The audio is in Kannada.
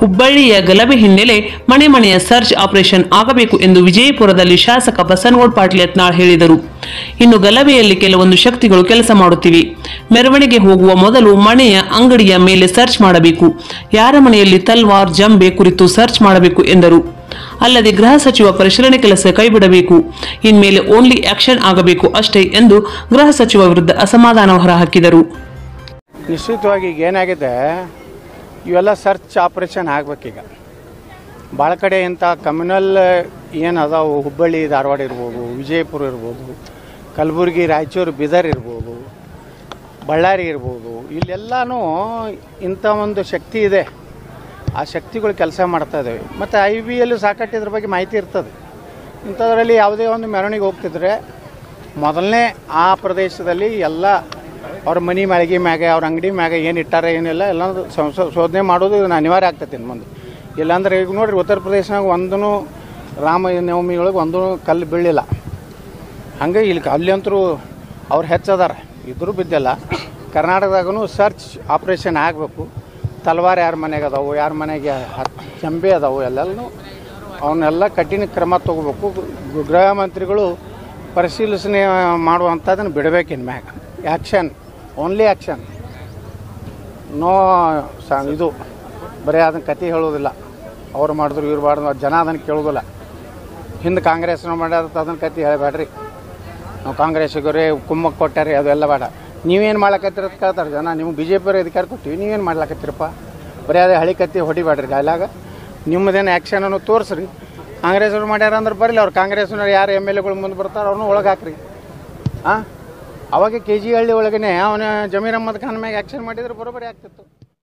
ಹುಬ್ಬಳ್ಳಿಯ ಗಲಭೆ ಹಿನ್ನೆಲೆ ಮನೆ ಮನೆಯ ಸರ್ಚ್ ಆಪರೇಷನ್ ಆಗಬೇಕು ಎಂದು ವಿಜಯಪುರದಲ್ಲಿ ಶಾಸಕ ಬಸನಗೌಡ ಪಾಟೀಲ್ ಯತ್ನಾಳ್ ಹೇಳಿದರು ಇನ್ನು ಗಲಭೆಯಲ್ಲಿ ಕೆಲವೊಂದು ಶಕ್ತಿಗಳು ಕೆಲಸ ಮಾಡುತ್ತಿವೆ ಮೆರವಣಿಗೆ ಹೋಗುವ ಮೊದಲು ಮನೆಯ ಅಂಗಡಿಯ ಮೇಲೆ ಸರ್ಚ್ ಮಾಡಬೇಕು ಯಾರ ಮನೆಯಲ್ಲಿ ತಲ್ವಾರ್ ಜಂಬೆ ಕುರಿತು ಸರ್ಚ್ ಮಾಡಬೇಕು ಎಂದರು ಅಲ್ಲದೆ ಗೃಹ ಸಚಿವ ಪರಿಶೀಲನೆ ಕೆಲಸ ಕೈಬಿಡಬೇಕು ಇನ್ಮೇಲೆ ಓನ್ಲಿ ಆಕ್ಷನ್ ಆಗಬೇಕು ಅಷ್ಟೇ ಎಂದು ಗೃಹ ಸಚಿವ ವಿರುದ್ಧ ಅಸಮಾಧಾನ ಹೊರಹಾಕಿದರು ನಿಶ್ಚಿತವಾಗಿ ಈಗ ಏನಾಗಿದೆ ಇವೆಲ್ಲ ಸರ್ಚ್ ಆಪ್ರೇಷನ್ ಆಗ್ಬೇಕೀಗ ಭಾಳ ಕಡೆ ಇಂಥ ಕಮ್ಯುನಲ್ ಏನು ಅದಾವು ಹುಬ್ಬಳ್ಳಿ ಧಾರವಾಡ ಇರ್ಬೋದು ವಿಜಯಪುರ ಇರ್ಬೋದು ಕಲಬುರಗಿ ರಾಯಚೂರು ಬೀದರ್ ಇರ್ಬೋದು ಬಳ್ಳಾರಿ ಇರ್ಬೋದು ಇಲ್ಲೆಲ್ಲನೂ ಇಂಥ ಒಂದು ಶಕ್ತಿ ಇದೆ ಆ ಶಕ್ತಿಗಳು ಕೆಲಸ ಮಾಡ್ತಾ ಇದ್ದಾವೆ ಮತ್ತು ಐ ಬಿ ಯಲ್ಲೂ ಸಾಕಷ್ಟು ಇದ್ರ ಬಗ್ಗೆ ಮಾಹಿತಿ ಇರ್ತದೆ ಇಂಥದ್ರಲ್ಲಿ ಯಾವುದೇ ಒಂದು ಮೆರವಣಿಗೆ ಹೋಗ್ತಿದ್ರೆ ಮೊದಲನೇ ಆ ಪ್ರದೇಶದಲ್ಲಿ ಎಲ್ಲ ಅವ್ರ ಮನೆ ಮ್ಯಾಳಿಗೆ ಮ್ಯಾಗೆ ಅವ್ರ ಅಂಗಡಿ ಮ್ಯಾಗೆ ಏನು ಇಟ್ಟಾರ ಏನಿಲ್ಲ ಎಲ್ಲ ಸಂಸ- ಶೋಧನೆ ಮಾಡೋದು ಇದನ್ನ ಅನಿವಾರ್ಯ ಆಗ್ತೈತಿ ಇನ್ನು ಮುಂದೆ ಇಲ್ಲಾಂದ್ರೆ ಈಗ ನೋಡ್ರಿ ಉತ್ತರ ಪ್ರದೇಶನಾಗ ಒಂದೂ ರಾಮ ನವಮಿಯೊಳಗೆ ಒಂದೂ ಕಲ್ಲು ಬೀಳಿಲ್ಲ ಹಂಗೆ ಇಲ್ಲಿ ಅಲ್ಲಿ ಅಂತರೂ ಅವ್ರು ಹೆಚ್ಚದಾರ ಇದ್ರೂ ಬಿದ್ದಿಲ್ಲ ಕರ್ನಾಟಕದಾಗೂ ಸರ್ಚ್ ಆಪ್ರೇಷನ್ ಆಗಬೇಕು ತಲವಾರು ಯಾರ ಮನೆಗೆ ಅದಾವು ಯಾರ ಮನೆಗೆ ಹತ್- ಚಂಬೆ ಅದಾವು ಎಲ್ಲನೂ ಅವನ್ನೆಲ್ಲ ಕಠಿಣ ಕ್ರಮ ತಗೋಬೇಕು ಗೃ- ಗೃಹ ಮಂತ್ರಿಗಳು ಪರಿಶೀಲನೆ ಮಾಡುವಂಥದ್ದನ್ನು ಬಿಡಬೇಕು ಇನ್ನು ಮ್ಯಾಗ ಆ್ಯಕ್ಷನ್ ಓನ್ಲಿ ಆ್ಯಕ್ಷನ್ ನೋ ಸ ಇದು ಬರೀ ಅದನ್ನ ಕತೆ ಹೇಳೋದಿಲ್ಲ ಅವ್ರು ಮಾಡಿದ್ರು ಇವ್ರು ಮಾಡಿದ್ರು ಜನ ಅದನ್ನು ಕೇಳೋದಿಲ್ಲ ಹಿಂದೆ ಕಾಂಗ್ರೆಸ್ನ ಮಾಡ್ಯಾರ ಅದನ್ನ ಕತೆ ಹೇಳಬೇಡ್ರಿ ನಾವು ಕಾಂಗ್ರೆಸ್ಸಿಗರೇ ಕುಮ್ಮಕ್ಕೆ ಕೊಟ್ಟಾರೆ ಅದೆಲ್ಲ ಬೇಡ ನೀವೇನು ಮಾಡ್ಲಕತ್ತೀರ ಅಂತ ಕೇಳ್ತಾರೆ ಜನ ನೀವು ಬಿ ಜೆ ಪಿಯವ್ರು ಅಧಿಕಾರ ಕೊಟ್ಟಿವಿ ನೀವೇನು ಮಾಡ್ಲಕತ್ತೀರಪ್ಪ ಬರೀ ಅದೇ ಹಳಿ ಕತ್ತಿ ಹೊಡಿಬೇಡ್ರಿ ಡೈಲಾಗ ನಿಮ್ಮದೇನು ಆ್ಯಕ್ಷನನ್ನು ತೋರಿಸ್ರಿ ಕಾಂಗ್ರೆಸ್ನವ್ರು ಮಾಡ್ಯಾರ ಅಂದ್ರೆ ಬರಲಿ ಅವ್ರು ಕಾಂಗ್ರೆಸ್ನವ್ರು ಯಾರು ಎಮ್ ಎಲ್ ಎಗಳು ಮುಂದೆ ಬರ್ತಾರೆ ಅವ್ರನ್ನೂ ಒಳಗೆ ಹಾಕ್ರಿ ಹಾಂ ಅವಾಗ ಕೆ ಜಿ ಹಳ್ಳಿ ಒಳಗೇ ಅವನ ಜಮೀರ್ ಅಹ್ಮದ್ ಖಾನ್ ಮ್ಯಾಗ ಆ್ಯಕ್ಷನ್ ಮಾಡಿದ್ರೆ ಬರೋಬ್ಬರಿ ಆಗ್ತಿತ್ತು